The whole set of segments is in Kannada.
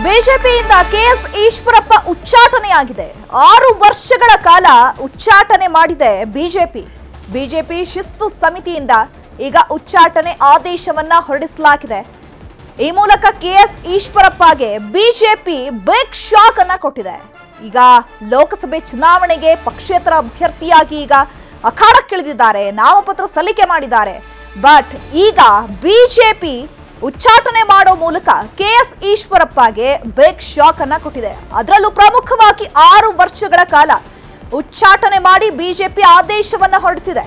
ಬಿಜೆಪಿಯಿಂದ ಕೆಎಸ್ ಈಶ್ವರಪ್ಪ ಉಚ್ಚಾಟನೆಯಾಗಿದೆ ಆರು ವರ್ಷಗಳ ಕಾಲ ಉಚ್ಚಾಟನೆ ಮಾಡಿದೆ ಬಿಜೆಪಿ ಬಿಜೆಪಿ ಶಿಸ್ತು ಸಮಿತಿಯಿಂದ ಈಗ ಉಚ್ಚಾಟನೆ ಆದೇಶವನ್ನ ಹೊರಡಿಸಲಾಗಿದೆ ಈ ಮೂಲಕ ಕೆಎಸ್ ಈಶ್ವರಪ್ಪಗೆ ಬಿಜೆಪಿ ಬಿಗ್ ಶಾಕ್ ಅನ್ನ ಕೊಟ್ಟಿದೆ ಈಗ ಲೋಕಸಭೆ ಚುನಾವಣೆಗೆ ಪಕ್ಷೇತರ ಅಭ್ಯರ್ಥಿಯಾಗಿ ಈಗ ಅಖಾಡಕ್ಕಿಳಿದಿದ್ದಾರೆ ನಾಮಪತ್ರ ಸಲ್ಲಿಕೆ ಮಾಡಿದ್ದಾರೆ ಬಟ್ ಈಗ ಬಿಜೆಪಿ ಉಚ್ಚಾಟನೆ ಮಾಡೋ ಮೂಲಕ ಕೆಎಸ್ ಈಶ್ವರಪ್ಪಗೆ ಬಿಗ್ ಶಾಕ್ ಅನ್ನ ಕೊಟ್ಟಿದೆ ಅದರಲ್ಲೂ ಪ್ರಮುಖವಾಗಿ ಆರು ವರ್ಷಗಳ ಕಾಲ ಉಚ್ಚಾಟನೆ ಮಾಡಿ ಬಿಜೆಪಿ ಆದೇಶವನ್ನ ಹೊರಡಿಸಿದೆ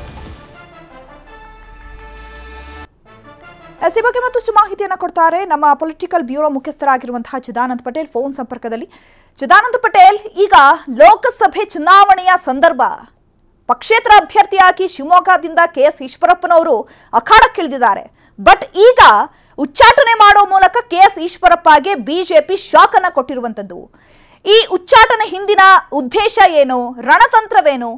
ಎಸ್ ಈ ಬಗ್ಗೆ ಮತ್ತಷ್ಟು ಮಾಹಿತಿಯನ್ನ ಕೊಡ್ತಾರೆ ನಮ್ಮ ಪೊಲಿಟಿಕಲ್ ಬ್ಯೂರೋ ಮುಖ್ಯಸ್ಥರಾಗಿರುವಂತಹ ಚಿದಾನಂದ್ ಪಟೇಲ್ ಫೋನ್ ಸಂಪರ್ಕದಲ್ಲಿ ಚಿದಾನಂದ್ ಪಟೇಲ್ ಈಗ ಲೋಕಸಭೆ ಚುನಾವಣೆಯ ಸಂದರ್ಭ ಪಕ್ಷೇತರ ಅಭ್ಯರ್ಥಿಯಾಗಿ ಶಿವಮೊಗ್ಗದಿಂದ ಕೆ ಎಸ್ ಈಶ್ವರಪ್ಪನವರು ಅಖಾಡಕ್ಕಿಳಿದಿದ್ದಾರೆ ಬಟ್ ಈಗ ಉಚ್ಚಾಟನೆ ಮಾಡೋ ಮೂಲಕ ಕೆ ಎಸ್ ಈಶ್ವರಪ್ಪಗೆ ಬಿಜೆಪಿ ಶಾಕ್ ಅನ್ನ ಕೊಟ್ಟಿರುವಂತದ್ದು ಈ ಉಚ್ಚಾಟನೆ ಹಿಂದಿನ ಉದ್ದೇಶ ಏನು ರಣತಂತ್ರವೇನು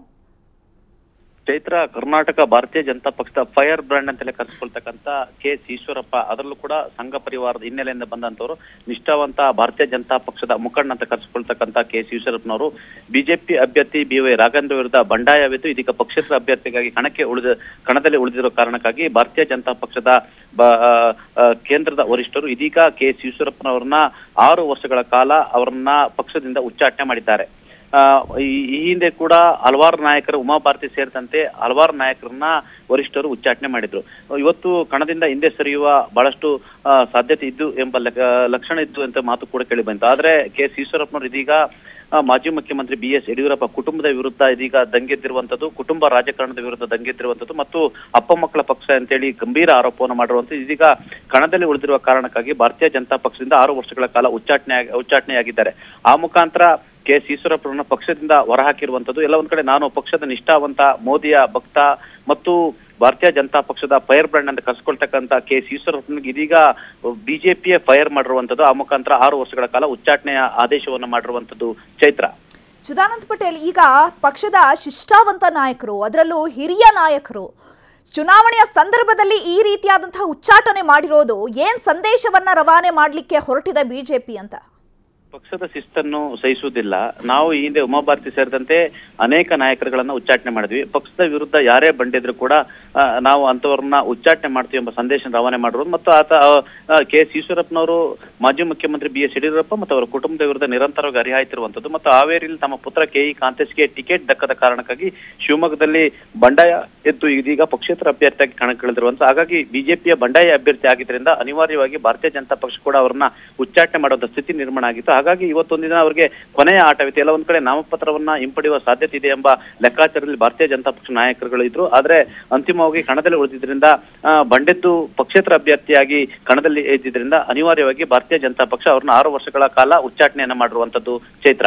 ಚೈತ್ರ ಕರ್ನಾಟಕ ಭಾರತೀಯ ಜನತಾ ಪಕ್ಷದ ಫೈರ್ ಬ್ರ್ಯಾಂಡ್ ಅಂತಲೇ ಕರೆಸ್ಕೊಳ್ತಕ್ಕಂತ ಕೆ ಎಸ್ ಈಶ್ವರಪ್ಪ ಅದರಲ್ಲೂ ಕೂಡ ಸಂಘ ಪರಿವಾರದ ಹಿನ್ನೆಲೆಯಿಂದ ಬಂದಂತವರು ನಿಷ್ಠಾವಂತ ಭಾರತೀಯ ಜನತಾ ಪಕ್ಷದ ಮುಖಂಡ ಅಂತ ಕರೆಸ್ಕೊಳ್ತಕ್ಕಂತ ಕೆ ಎಸ್ ಈಶ್ವರಪ್ಪನವರು ಬಿಜೆಪಿ ಅಭ್ಯರ್ಥಿ ಬಿ ವೈ ರಾಘವೇಂದ್ರ ವಿರುದ್ಧ ಬಂಡಾಯವಿದ್ದು ಇದೀಗ ಪಕ್ಷೇತರ ಅಭ್ಯರ್ಥಿಗಾಗಿ ಕಣಕ್ಕೆ ಉಳಿದ ಕಣದಲ್ಲಿ ಉಳಿದಿರೋ ಕಾರಣಕ್ಕಾಗಿ ಭಾರತೀಯ ಜನತಾ ಪಕ್ಷದ ಬ- ಆ, ಆ, ಕೇಂದ್ರದ ವರಿಷ್ಠರು ಇದೀಗ ಕೆ ಎಸ್ ಈಶ್ವರಪ್ಪನವರನ್ನ ಆರು ವರ್ಷಗಳ ಕಾಲ ಅವರನ್ನ ಪಕ್ಷದಿಂದ ಉಚ್ಚಾಟನೆ ಮಾಡಿದ್ದಾರೆ ಆ, ಈ ಈ ಹಿಂದೆ ಕೂಡ ಹಲವಾರು ನಾಯಕರು ಉಮಾ ಭಾರತಿ ಸೇರಿದಂತೆ ಹಲವಾರು ನಾಯಕರನ್ನ ವರಿಷ್ಠರು ಉಚ್ಚಾಟನೆ ಮಾಡಿದ್ರು ಇವತ್ತು ಕಣದಿಂದ ಹಿಂದೆ ಸರಿಯುವ ಬಹಳಷ್ಟು ಆ, ಸಾಧ್ಯತೆ ಇದ್ದು ಎಂಬ ಲೆಕ್ಕ- ಲಕ್ಷಣ ಇದ್ದು ಅಂತ ಮಾತು ಕೂಡ ಕೇಳಿ ಬಂತು ಆದ್ರೆ ಕೆ ಎಸ್ ಈಶ್ವರಪ್ಪನವರು ಇದೀಗ ಆ, ಮಾಜಿ ಮುಖ್ಯಮಂತ್ರಿ ಬಿ ಎಸ್ ಯಡಿಯೂರಪ್ಪ ಕುಟುಂಬದ ವಿರುದ್ಧ ಇದೀಗ ದಂಗೆದ್ದಿರುವಂತದ್ದು ಕುಟುಂಬ ರಾಜಕಾರಣದ ವಿರುದ್ಧ ದಂಗೆದ್ದಿರುವಂತದ್ದು ಮತ್ತು ಅಪ್ಪ ಮಕ್ಕಳ ಪಕ್ಷ ಅಂತೇಳಿ ಗಂಭೀರ ಆರೋಪವನ್ನು ಮಾಡಿರುವಂತದ್ದು ಇದೀಗ ಕಣದಲ್ಲಿ ಉಳಿದಿರುವ ಕಾರಣಕ್ಕಾಗಿ ಭಾರತೀಯ ಜನತಾ ಪಕ್ಷದಿಂದ ಆರು ವರ್ಷಗಳ ಕಾಲ ಉಚ್ಚಾಟನೆ ಉಚ್ಚಾಟನೆಯಾಗಿದ್ದಾರೆ ಆ ಮುಖಾಂತರ ಕೆ ಎಸ್ ಈಶ್ವರಪ್ಪರನ್ನ ಪಕ್ಷದಿಂದ ಹೊರಹಾಕಿರುವಂತದ್ದು ಎಲ್ಲ ಒಂದ್ ಕಡೆ ನಾನು ಪಕ್ಷದ ನಿಷ್ಠಾವಂತ ಮೋದಿಯ ಭಕ್ತ ಮತ್ತು ಭಾರತೀಯ ಜನತಾ ಪಕ್ಷದ ಫೈರ್ ಬ್ರ್ಯಾಂಡ್ ಅಂತ ಕರೆಸ್ಕೊಳ್ತಕ್ಕಂತ ಕೆ ಎಸ್ ಈಶ್ವರಪ್ಪನಿಗೆ ಇದೀಗ ಬಿಜೆಪಿಯೇ ಫೈರ್ ಮಾಡಿರುವಂತದ್ದು ಆ ಮುಖಾಂತರ ಆರು ವರ್ಷಗಳ ಕಾಲ ಉಚ್ಚಾಟನೆಯ ಆದೇಶವನ್ನು ಮಾಡಿರುವಂತದ್ದು ಚೈತ್ರ ಚಿದಾನಂದ್ ಪಟೇಲ್ ಈಗ ಪಕ್ಷದ ಶಿಷ್ಟಾವಂತ ನಾಯಕರು ಅದರಲ್ಲೂ ಹಿರಿಯ ನಾಯಕರು ಚುನಾವಣೆಯ ಸಂದರ್ಭದಲ್ಲಿ ಈ ರೀತಿಯಾದಂತಹ ಉಚ್ಚಾಟನೆ ಮಾಡಿರೋದು ಏನ್ ಸಂದೇಶವನ್ನ ರವಾನೆ ಮಾಡಲಿಕ್ಕೆ ಹೊರಟಿದೆ ಬಿಜೆಪಿ ಅಂತ ಪಕ್ಷದ ಶಿಸ್ತನ್ನು ಸಹಿಸುವುದಿಲ್ಲ ನಾವು ಈ ಹಿಂದೆ ಉಮಾಭಾರತಿ ಸೇರಿದಂತೆ ಅನೇಕ ನಾಯಕರುಗಳನ್ನ ಉಚ್ಚಾಟನೆ ಮಾಡಿದ್ವಿ ಪಕ್ಷದ ವಿರುದ್ಧ ಯಾರೇ ಬಂದಿದ್ರು ಕೂಡ ಆ, ನಾವು ಅಂತವರನ್ನ ಉಚ್ಚಾಟನೆ ಮಾಡ್ತೀವಿ ಎಂಬ ಸಂದೇಶ ರವಾನೆ ಮಾಡಿರೋದು ಮತ್ತು ಆತ ಕೆ ಎಸ್ ಈಶ್ವರಪ್ಪನವರು ಮಾಜಿ ಮುಖ್ಯಮಂತ್ರಿ ಬಿ ಎಸ್ ಯಡಿಯೂರಪ್ಪ ಮತ್ತು ಅವರ ಕುಟುಂಬದ ವಿರುದ್ಧ ನಿರಂತರವಾಗಿ ಹರಿಹಾಯ್ತಿರುವಂತದ್ದು ಮತ್ತು ಹಾವೇರಿಯಲ್ಲಿ ತಮ್ಮ ಪುತ್ರ ಕೆ ಇ ಕಾಂತೇಶ್ಗೆ ಟಿಕೆಟ್ ದಕ್ಕದ ಕಾರಣಕ್ಕಾಗಿ ಶಿವಮೊಗ್ಗದಲ್ಲಿ ಬಂಡಾಯ ಎದ್ದು ಇದೀಗ ಪಕ್ಷೇತರ ಅಭ್ಯರ್ಥಿಯಾಗಿ ಕಣಕ್ಕಿಳಿದಿರುವಂತ ಹಾಗಾಗಿ ಬಿಜೆಪಿಯ ಬಂಡಾಯ ಅಭ್ಯರ್ಥಿ ಆಗಿದ್ದರಿಂದ ಅನಿವಾರ್ಯವಾಗಿ ಭಾರತೀಯ ಜನತಾ ಪಕ್ಷ ಕೂಡ ಅವರನ್ನ ಉಚ್ಚಾಟನೆ ಮಾಡುವಂತ ಸ್ಥಿತಿ ನಿರ್ಮಾಣ ಆಗಿತ್ತು ಹಾಗಾಗಿ ಇವತ್ತೊಂದು ದಿನ ಅವರಿಗೆ ಕೊನೆಯ ಆಟವಿತ್ತು ಎಲ್ಲ ಒಂದ್ ಕಡೆ ನಾಮಪತ್ರವನ್ನ ಹಿಂಪಡೆಯುವ ಸಾಧ್ಯತೆ ಇದೆ ಎಂಬ ಲೆಕ್ಕಾಚಾರದಲ್ಲಿ ಭಾರತೀಯ ಜನತಾ ಪಕ್ಷ ನಾಯಕರುಗಳು ಇದ್ರು ಆದ್ರೆ ಅಂತಿಮವಾಗಿ ಕಣದಲ್ಲಿ ಉಳಿದಿದ್ರಿಂದ ಆ, ಬಂಡೆದ್ದು ಪಕ್ಷೇತರ ಅಭ್ಯರ್ಥಿಯಾಗಿ ಕಣದಲ್ಲಿ ಇದ್ದಿದ್ರಿಂದ ಅನಿವಾರ್ಯವಾಗಿ ಭಾರತೀಯ ಜನತಾ ಪಕ್ಷ ಅವ್ರನ್ನ ಆರು ವರ್ಷಗಳ ಕಾಲ ಉಚ್ಚಾಟನೆಯನ್ನ ಮಾಡಿರುವಂತದ್ದು ಚೈತ್ರ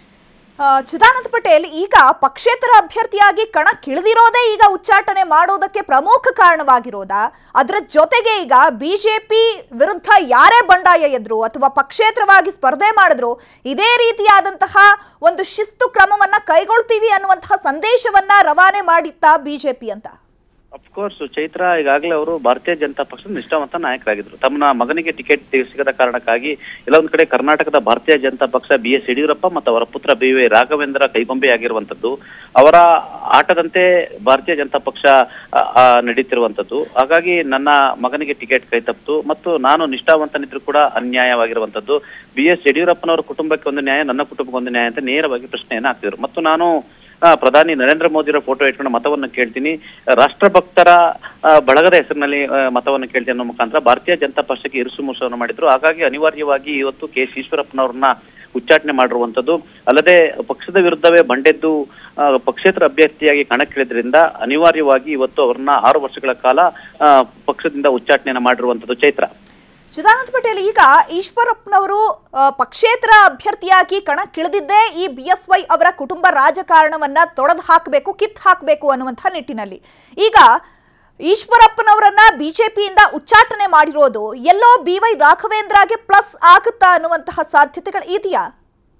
ಆ, ಚಿದಾನಂದ್ ಪಟೇಲ್ ಈಗ ಪಕ್ಷೇತರ ಅಭ್ಯರ್ಥಿಯಾಗಿ ಕಣಕ್ಕಿಳಿದಿರೋದೇ ಈಗ ಉಚ್ಚಾಟನೆ ಮಾಡೋದಕ್ಕೆ ಪ್ರಮುಖ ಕಾರಣವಾಗಿರೋದಾ ಅದರ ಜೊತೆಗೆ ಈಗ ಬಿಜೆಪಿ ವಿರುದ್ಧ ಯಾರೇ ಬಂಡಾಯ ಎದ್ರು ಅಥವಾ ಪಕ್ಷೇತರವಾಗಿ ಸ್ಪರ್ಧೆ ಮಾಡಿದ್ರು ಇದೇ ರೀತಿಯಾದಂತಹ ಒಂದು ಶಿಸ್ತು ಕ್ರಮವನ್ನ ಕೈಗೊಳ್ತೀವಿ ಅನ್ನುವಂತಹ ಸಂದೇಶವನ್ನ ರವಾನೆ ಮಾಡಿತ್ತಾ ಬಿಜೆಪಿ ಅಂತ ಅಫ್ಕೋರ್ಸ್ ಚೈತ್ರ ಈಗಾಗಲೇ ಅವರು ಭಾರತೀಯ ಜನತಾ ಪಕ್ಷದ ನಿಷ್ಠಾವಂತ ನಾಯಕರಾಗಿದ್ರು ತಮ್ಮ ಮಗನಿಗೆ ಟಿಕೆಟ್ ಸಿಗದ ಕಾರಣಕ್ಕಾಗಿ ಎಲ್ಲ ಒಂದ್ ಕಡೆ ಕರ್ನಾಟಕದ ಭಾರತೀಯ ಜನತಾ ಪಕ್ಷ ಬಿ ಎಸ್ ಯಡಿಯೂರಪ್ಪ ಮತ್ತು ಅವರ ಪುತ್ರ ಬಿ ವೈ ರಾಘವೇಂದ್ರ ಕೈಗೊಂಬೆಯಾಗಿರುವಂತದ್ದು ಅವರ ಆಟದಂತೆ ಭಾರತೀಯ ಜನತಾ ಪಕ್ಷ ಆ, ಆ, ನಡೀತಿರುವಂತದ್ದು ಹಾಗಾಗಿ ನನ್ನ ಮಗನಿಗೆ ಟಿಕೆಟ್ ಕೈ ತಪ್ಪಿತು ಮತ್ತು ನಾನು ನಿಷ್ಠಾವಂತನಿದ್ರು ಕೂಡ ಅನ್ಯಾಯವಾಗಿರುವಂತದ್ದು ಬಿ ಎಸ್ ಯಡಿಯೂರಪ್ಪನವರ ಕುಟುಂಬಕ್ಕೆ ಒಂದು ನ್ಯಾಯ ನನ್ನ ಕುಟುಂಬಕ್ಕೆ ಒಂದು ನ್ಯಾಯ ಅಂತ ನೇರವಾಗಿ ಪ್ರಶ್ನೆಯನ್ನ ಹಾಕ್ತಿದ್ರು ಮತ್ತು ನಾನು ಆ, ಪ್ರಧಾನಿ ನರೇಂದ್ರ ಮೋದಿಯವರ ಫೋಟೋ ಇಟ್ಕೊಂಡು ಮತವನ್ನು ಕೇಳ್ತೀನಿ ರಾಷ್ಟ್ರಭಕ್ತರ ಆ, ಬಳಗದ ಹೆಸರಿನಲ್ಲಿ ಆ, ಮತವನ್ನು ಕೇಳ್ತೀನಿ ಅನ್ನೋ ಮುಖಾಂತರ ಭಾರತೀಯ ಜನತಾ ಪಕ್ಷಕ್ಕೆ ಇರುಸು ಮುರುಸವನ್ನು ಮಾಡಿದ್ರು ಹಾಗಾಗಿ ಅನಿವಾರ್ಯವಾಗಿ ಇವತ್ತು ಕೆ ಎಸ್ ಈಶ್ವರಪ್ಪನವ್ರನ್ನ ಉಚ್ಚಾಟನೆ ಮಾಡಿರುವಂತದ್ದು ಅಲ್ಲದೆ ಪಕ್ಷದ ವಿರುದ್ಧವೇ ಬಂಡೆದ್ದು ಆ, ಪಕ್ಷೇತರ ಅಭ್ಯರ್ಥಿಯಾಗಿ ಕಣಕ್ಕಿಳಿದ್ರಿಂದ ಅನಿವಾರ್ಯವಾಗಿ ಇವತ್ತು ಅವ್ರನ್ನ ಆರು ವರ್ಷಗಳ ಕಾಲ ಆ, ಪಕ್ಷದಿಂದ ಉಚ್ಚಾಟನೆಯನ್ನ ಮಾಡಿರುವಂತದ್ದು ಚೈತ್ರ ಚಿದಾನಂದ್ ಪಟೇಲ್ ಈಗ ಈಶ್ವರಪ್ಪನವರು ಆ, ಪಕ್ಷೇತರ ಅಭ್ಯರ್ಥಿಯಾಗಿ ಕಣಕ್ಕಿಳಿದಿದ್ದೇ ಈ ಬಿ ಎಸ್ ವೈ ಅವರ ಕುಟುಂಬ ರಾಜಕಾರಣವನ್ನ ತೊಡೆದು ಹಾಕಬೇಕು ಕಿತ್ ಹಾಕಬೇಕು ಅನ್ನುವಂಥ ನಿಟ್ಟಿನಲ್ಲಿ ಈಗ ಈಶ್ವರಪ್ಪನವರನ್ನ ಬಿಜೆಪಿಯಿಂದ ಉಚ್ಚಾಟನೆ ಮಾಡಿರೋದು ಎಲ್ಲೋ ಬಿ ವೈ ರಾಘವೇಂದ್ರಗೆ ಪ್ಲಸ್ ಆಗುತ್ತಾ ಅನ್ನುವಂತಹ ಸಾಧ್ಯತೆಗಳು ಇದೆಯಾ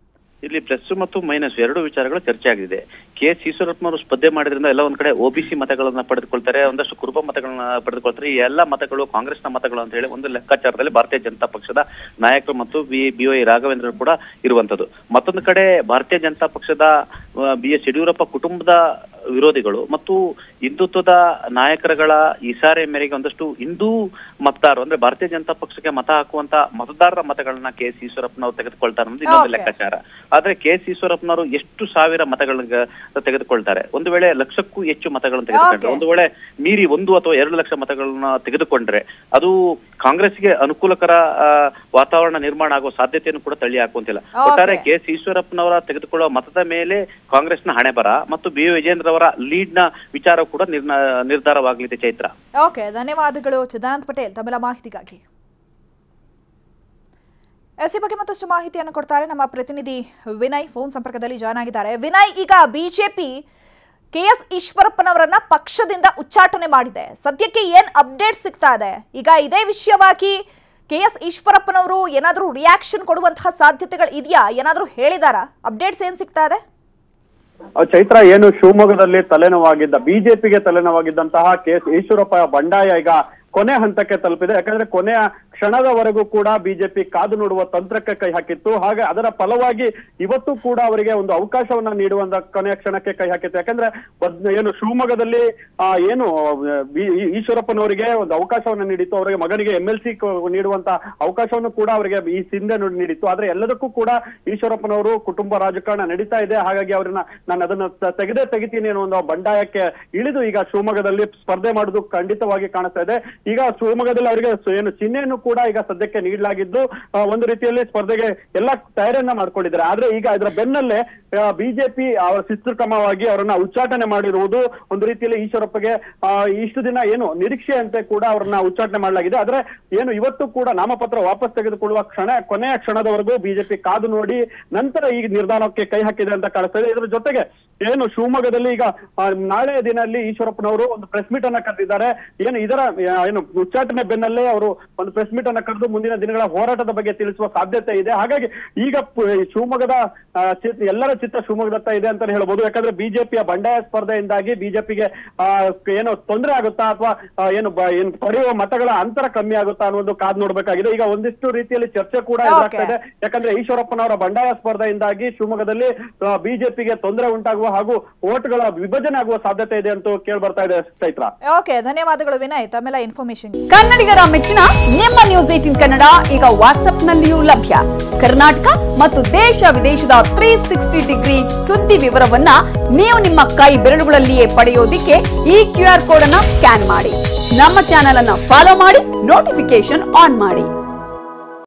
ಇಲ್ಲಿ ಪ್ಲಸ್ ಮತ್ತು ಮೈನಸ್ ಎರಡು ವಿಚಾರಗಳು ಚರ್ಚೆ ಆಗಿದೆ ಕೆ ಎಸ್ ಈಶ್ವರಪ್ಪನವರು ಸ್ಪರ್ಧೆ ಮಾಡಿದ್ರಿಂದ ಎಲ್ಲ ಒಂದ್ ಕಡೆ ಒಬಿಸಿ ಮತಗಳನ್ನ ಪಡೆದುಕೊಳ್ತಾರೆ ಒಂದಷ್ಟು ಕುರುಬ ಮತಗಳನ್ನ ಪಡೆದುಕೊಳ್ತಾರೆ ಈ ಎಲ್ಲ ಮತಗಳು ಕಾಂಗ್ರೆಸ್ನ ಮತಗಳು ಅಂತ ಹೇಳಿ ಒಂದು ಲೆಕ್ಕಾಚಾರದಲ್ಲಿ ಭಾರತೀಯ ಜನತಾ ಪಕ್ಷದ ನಾಯಕರು ಮತ್ತು ಬಿ ಬಿ ವೈ ರಾಘವೇಂದ್ರ ಕೂಡ ಇರುವಂತದ್ದು ಮತ್ತೊಂದು ಕಡೆ ಭಾರತೀಯ ಜನತಾ ಪಕ್ಷದ ಬಿ ಎಸ್ ಯಡಿಯೂರಪ್ಪ ಕುಟುಂಬದ ವಿರೋಧಿಗಳು ಮತ್ತು ಹಿಂದುತ್ವದ ನಾಯಕರುಗಳ ಇಸಾರೆ ಮೇರೆಗೆ ಒಂದಷ್ಟು ಹಿಂದೂ ಮತದಾರರು ಅಂದ್ರೆ ಭಾರತೀಯ ಜನತಾ ಪಕ್ಷಕ್ಕೆ ಮತ ಹಾಕುವಂತ ಮತದಾರರ ಮತಗಳನ್ನ ಕೆ ಎಸ್ ಈಶ್ವರಪ್ಪನವರು ತೆಗೆದುಕೊಳ್ತಾರೆ ಅನ್ನೋದು ಇನ್ನೊಂದು Okay. ಲೆಕ್ಕಾಚಾರ ಆದ್ರೆ ಕೆ ಎಸ್ ಈಶ್ವರಪ್ಪನವರು ಎಷ್ಟು ಸಾವಿರ ಮತಗಳನ್ನ ತೆಗೆದುಕೊಳ್ತಾರೆ ಒಂದು ವೇಳೆ ಲಕ್ಷಕ್ಕೂ ಹೆಚ್ಚು ಮತಗಳನ್ನು ತೆಗೆದುಕೊಂಡ್ರೆ Okay. ಒಂದು ವೇಳೆ ಮೀರಿ ಒಂದು ಅಥವಾ ಎರಡು ಲಕ್ಷ ಮತಗಳನ್ನ ತೆಗೆದುಕೊಂಡ್ರೆ ಅದು ಕಾಂಗ್ರೆಸ್ಗೆ ಅನುಕೂಲಕರ ಆ, ವಾತಾವರಣ ನಿರ್ಮಾಣ ಆಗುವ ಸಾಧ್ಯತೆಯನ್ನು ಕೂಡ ತಳ್ಳಿ ಹಾಕುವಂತಿಲ್ಲ Okay. ಒಟ್ಟಾರೆ ಕೆ ಎಸ್ ಈಶ್ವರಪ್ಪನವರ ತೆಗೆದುಕೊಳ್ಳುವ ಮತದ ಮೇಲೆ ಕಾಂಗ್ರೆಸ್ನ ಹಣೆ ಬರ ಮತ್ತು ಬಿ ವಿಜೇಂದ್ರ ಅವರ ಲೀಡ್ ನ ವಿಚಾರ ಕೂಡ ನಿರ್ನ- ನಿರ್ಧಾರವಾಗಲಿದೆ ಚೈತ್ರ ಓಕೆ ಧನ್ಯವಾದಗಳು ಚಿದಾನಂದ್ ಪಟೇಲ್ ತಮ್ಮೆಲ್ಲ ಮಾಹಿತಿಗಾಗಿ ಎಸ್ ಈ ಬಗ್ಗೆ ಮತ್ತಷ್ಟು ಮಾಹಿತಿಯನ್ನು ಕೊಡ್ತಾರೆ ನಮ್ಮ ಪ್ರತಿನಿಧಿ ವಿನಯ್ ಫೋನ್ ಸಂಪರ್ಕದಲ್ಲಿ ಜಾಯ್ನ್ ಆಗಿದ್ದಾರೆ ವಿನಯ್ ಈಗ ಬಿಜೆಪಿ ಕೆ ಎಸ್ ಈಶ್ವರಪ್ಪನವರನ್ನ ಪಕ್ಷದಿಂದ ಉಚ್ಚಾಟನೆ ಮಾಡಿದೆ ಸದ್ಯಕ್ಕೆ ಏನ್ ಅಪ್ಡೇಟ್ ಸಿಗ್ತಾ ಇದೆ ಈಗ ಇದೇ ವಿಷಯವಾಗಿ ಕೆ ಎಸ್ ಈಶ್ವರಪ್ಪನವರು ಏನಾದರೂ ರಿಯಾಕ್ಷನ್ ಕೊಡುವಂತಹ ಸಾಧ್ಯತೆಗಳು ಇದೆಯಾ ಏನಾದರೂ ಹೇಳಿದಾರಾ ಅಪ್ಡೇಟ್ಸ್ ಏನ್ ಸಿಗ್ತಾ ಇದೆ ಆ ಚೈತ್ರ ಏನು ಶಿವಮೊಗ್ಗದಲ್ಲಿ ತಲೆನೋವಾಗಿದ್ದ ಬಿಜೆಪಿಗೆ ತಲೆನೋವಾಗಿದ್ದಂತಹ ಕೆ ಎಸ್ ಈಶ್ವರಪ್ಪ ಬಂಡಾಯ ಈಗ ಕೊನೆ ಹಂತಕ್ಕೆ ತಲುಪಿದೆ ಯಾಕಂದ್ರೆ ಕೊನೆಯ ಕ್ಷಣದವರೆಗೂ ಕೂಡ ಬಿಜೆಪಿ ಕಾದು ನೋಡುವ ತಂತ್ರಕ್ಕೆ ಕೈ ಹಾಕಿತ್ತು ಹಾಗೆ ಅದರ ಫಲವಾಗಿ ಇವತ್ತು ಕೂಡ ಅವರಿಗೆ ಒಂದು ಅವಕಾಶವನ್ನ ನೀಡುವಂತ ಕೊನೆಯ ಕ್ಷಣಕ್ಕೆ ಕೈ ಹಾಕಿತ್ತು ಯಾಕಂದ್ರೆ ಬದ್- ಏನು ಶಿವಮೊಗ್ಗದಲ್ಲಿ ಆ, ಏನು ಆ, ಬಿ- ಈ- ಈಶ್ವರಪ್ಪನವರಿಗೆ ಒಂದು ಅವಕಾಶವನ್ನ ನೀಡಿತ್ತು ಅವರಿಗೆ ಮಗನಿಗೆ ಎಂ ಎಲ್ ಸಿ ನೀಡುವಂತ ಅವಕಾಶವನ್ನು ಕೂಡ ಅವರಿಗೆ ಈ ಹಿಂದೆ ನು- ನೀಡಿತ್ತು ಆದ್ರೆ ಎಲ್ಲದಕ್ಕೂ ಕೂಡ ಈಶ್ವರಪ್ಪನವರು ಕುಟುಂಬ ರಾಜಕಾರಣ ನಡೀತಾ ಇದೆ ಹಾಗಾಗಿ ಅವ್ರನ್ನ ನಾನು ಅದನ್ನ ತ- ತೆಗೆದೇ ತೆಗಿತೀನಿ ಅನ್ನೋ ಒಂದು ಬಂಡಾಯಕ್ಕೆ ಇಳಿದು ಈಗ ಶಿವಮೊಗ್ಗದಲ್ಲಿ ಸ್ಪರ್ಧೆ ಮಾಡುವುದು ಖಂಡಿತವಾಗಿ ಕಾಣಿಸ್ತಾ ಇದೆ ಈಗ ಶಿವಮೊಗ್ಗದಲ್ಲಿ ಅವರಿಗೆ ಸ- ಏನು ಚಿಹ್ನೆಯನ್ನು ಕೂಡ ಈಗ ಸದ್ಯಕ್ಕೆ ನೀಡಲಾಗಿದ್ದು ಆ, ಒಂದು ರೀತಿಯಲ್ಲಿ ಸ್ಪರ್ಧೆಗೆ ಎಲ್ಲ ತಯಾರಿಯನ್ನ ಮಾಡ್ಕೊಂಡಿದ್ದಾರೆ ಆದ್ರೆ ಈಗ ಇದರ ಬೆನ್ನಲ್ಲೇ ಬಿಜೆಪಿ ಅವರ ಶಿಸ್ತುಕ್ರಮವಾಗಿ ಅವರನ್ನ ಉಚ್ಚಾಟನೆ ಮಾಡಿರುವುದು ಒಂದು ರೀತಿಯಲ್ಲಿ ಈಶ್ವರಪ್ಪಗೆ ಆ, ಇಷ್ಟು ದಿನ ಏನು ನಿರೀಕ್ಷೆಯಂತೆ ಕೂಡ ಅವರನ್ನ ಉಚ್ಚಾಟನೆ ಮಾಡಲಾಗಿದೆ ಆದ್ರೆ ಏನು ಇವತ್ತು ಕೂಡ ನಾಮಪತ್ರ ವಾಪಸ್ ತೆಗೆದುಕೊಳ್ಳುವ ಕ್ಷಣ ಕೊನೆಯ ಕ್ಷಣದವರೆಗೂ ಬಿಜೆಪಿ ಕಾದು ನೋಡಿ ನಂತರ ಈ ನಿರ್ಧಾರಕ್ಕೆ ಕೈ ಹಾಕಿದೆ ಅಂತ ಕಾಣಿಸ್ತಾ ಇದೆ ಇದರ ಜೊತೆಗೆ ಏನು ಶಿವಮೊಗ್ಗದಲ್ಲಿ ಈಗ ಆ, ನಾಳೆಯ ದಿನಲ್ಲಿ ಈಶ್ವರಪ್ಪನವರು ಒಂದು ಪ್ರೆಸ್ ಮೀಟ್ ಅನ್ನ ಕರೆದಿದ್ದಾರೆ ಏನು ಇದರ ಆ, ಏನು ಉಚ್ಚಾಟನೆ ಬೆನ್ನಲ್ಲೇ ಅವರು ಒಂದು ಪ್ರೆಸ್ ಮೀಟ್ ಅನ್ನ ಕರೆದು ಮುಂದಿನ ದಿನಗಳ ಹೋರಾಟದ ಬಗ್ಗೆ ತಿಳಿಸುವ ಸಾಧ್ಯತೆ ಇದೆ ಹಾಗಾಗಿ ಈಗ ಪ- ಈ ಶಿವಮೊಗ್ಗದ ಆ, ಚಿತ್- ಎಲ್ಲರ ಚಿತ್ತ ಶಿವಮೊಗ್ಗದತ್ತ ಇದೆ ಅಂತ ಹೇಳ್ಬೋದು ಯಾಕಂದ್ರೆ ಬಿಜೆಪಿಯ ಬಂಡಾಯ ಸ್ಪರ್ಧೆಯಿಂದಾಗಿ ಬಿಜೆಪಿಗೆ ಏನು ತೊಂದರೆ ಆಗುತ್ತಾ ಅಥವಾ ಏನು ಬ- ಏನು ಪಡೆಯುವ ಮತಗಳ ಅಂತರ ಕಮ್ಮಿ ಆಗುತ್ತಾ ಅನ್ನೋದು ಕಾದ್ ನೋಡ್ಬೇಕಾಗಿದೆ ಈಗ ಒಂದಿಷ್ಟು ರೀತಿಯಲ್ಲಿ ಚರ್ಚೆ ಕೂಡ ಎದುರಾಗ್ತಾ ಇದೆ ಯಾಕಂದ್ರೆ ಈಶ್ವರಪ್ಪನವರ ಬಂಡಾಯ ಸ್ಪರ್ಧೆಯಿಂದಾಗಿ ಶಿವಮೊಗ್ಗದಲ್ಲಿ ಬಿಜೆಪಿಗೆ ತೊಂದರೆ ಉಂಟಾಗುವ ಹಾಗೂ ಓಟ್ಗಳ ವಿಭಜನೆ ಆಗುವ ಸಾಧ್ಯತೆ ಇದೆ ಅಂತ ಕೇಳಿ ಬರ್ತಾ ಇದೆ ಚೈತ್ರ ಓಕೆ ಧನ್ಯವಾದಗಳು ವಿನಯ್ ತಮ್ಮೆಲ್ಲ ಇನ್ಫಾರ್ಮೇಶನ್ ಕನ್ನಡಿಗರ ಮೆಚ್ಚಿನ ನಿಮ್ಮ ನ್ಯೂಸ್ ಏಟಿನ್ ಕನ್ನಡ ಈಗ ವಾಟ್ಸ್ಆಪ್ನಲ್ಲಿಯೂ ಲಭ್ಯ ಕರ್ನಾಟಕ ಮತ್ತು ದೇಶ ವಿದೇಶದ ತ್ರೀ ಸಿಕ್ಸ್ಟಿ ಡಿಗ್ರಿ ಸುದ್ದಿ ವಿವರವನ್ನ ನೀವು ನಿಮ್ಮ ಕೈ ಬೆರಳುಗಳಲ್ಲಿಯೇ ಪಡೆಯೋದಿಕ್ಕೆ ಈ ಕ್ಯೂ ಆರ್ ಕೋಡ್ ಅನ್ನ ಸ್ಕ್ಯಾನ್ ಮಾಡಿ ನಮ್ಮ ಚಾನೆಲ್ ಅನ್ನ ಫಾಲೋ ಮಾಡಿ ನೋಟಿಫಿಕೇಶನ್ ಆನ್ ಮಾಡಿ